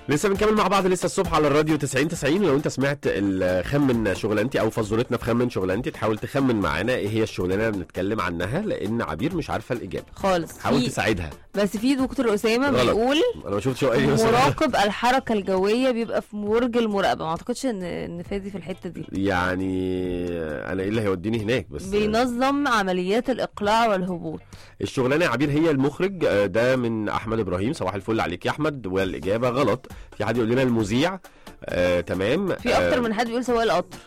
لسه بنكمل مع بعض لسه الصبح على الراديو 90 90 لو انت سمعت ال- خمن شغلانتي او فزورتنا في خمن شغلانتي تحاول تخمن معانا ايه هي الشغلانه اللي بنتكلم عنها لان عبير مش عارفه الاجابه خالص حاول في تساعدها بس في دكتور اسامه غلط. بيقول انا ما شفتش هو ايه مثلا مراقب الحركه الجويه بيبقى في برج المراقبه ما اعتقدش ان ان فادي في الحته دي يعني انا ايه اللي هيوديني هناك بس بينظم عمليات الاقلاع والهبوط الشغلانه يا عبير هي المخرج آه، ده من احمد ابراهيم صباح الفل عليك يا احمد والاجابه غلط في حد يقول لنا المذيع آه، تمام في اكتر من حد بيقول سواق القطر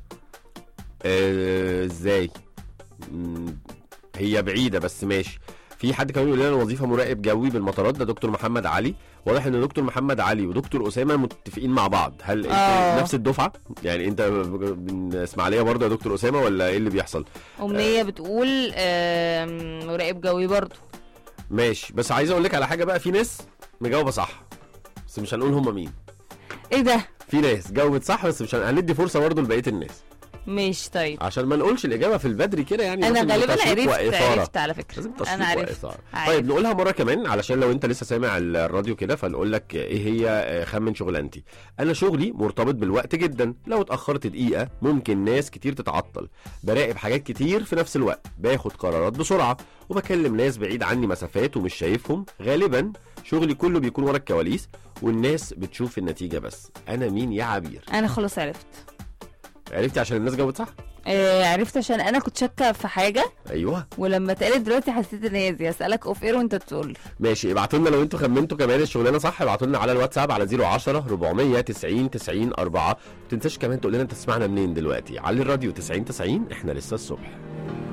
آه، ازاي مم، هي بعيده بس ماشي في حد كمان يقول لنا وظيفه مراقب جوي بالمطارات ده دكتور محمد علي واضح ان دكتور محمد علي ودكتور اسامه متفقين مع بعض هل انت آه. نفس الدفعه يعني انت من اسماعيليه برضه يا دكتور اسامه ولا ايه اللي بيحصل امنيه بتقول آم، مراقب جوي برضو ماشي بس عايز اقول لك على حاجه بقى في ناس مجاوبه صح بس مش هنقول هم مين ايه ده في ناس جاوبت صح بس مش هن- هندي فرصه برضه لبقيه الناس مش طيب عشان ما نقولش الاجابه في البدري كده يعني انا بس غالبا تشويق عرفت وإثارة. عرفت على فكره لازم انا تشويق عرفت وإثارة. عرفت. طيب نقولها مره كمان علشان لو انت لسه سامع الراديو كده فنقول لك ايه هي آه، خمن شغلانتي انا شغلي مرتبط بالوقت جدا لو اتاخرت دقيقه ممكن ناس كتير تتعطل براقب حاجات كتير في نفس الوقت باخد قرارات بسرعه وبكلم ناس بعيد عني مسافات ومش شايفهم غالبا شغلي كله بيكون ورا الكواليس والناس بتشوف النتيجه بس انا مين يا عبير انا خلاص عرفت عرفتي عشان الناس جاوبت صح آه عرفت عشان انا كنت شاكه في حاجه ايوه ولما اتقالت دلوقتي حسيت ان هي دي اسالك اوف اير وانت تقول لي ماشي ابعتوا لنا لو انتوا خمنتوا كمان الشغلانه صح ابعتوا لنا على الواتساب على 010 490 90 4 ما تنساش كمان تقول لنا انت تسمعنا منين دلوقتي على الراديو 90 90 احنا لسه الصبح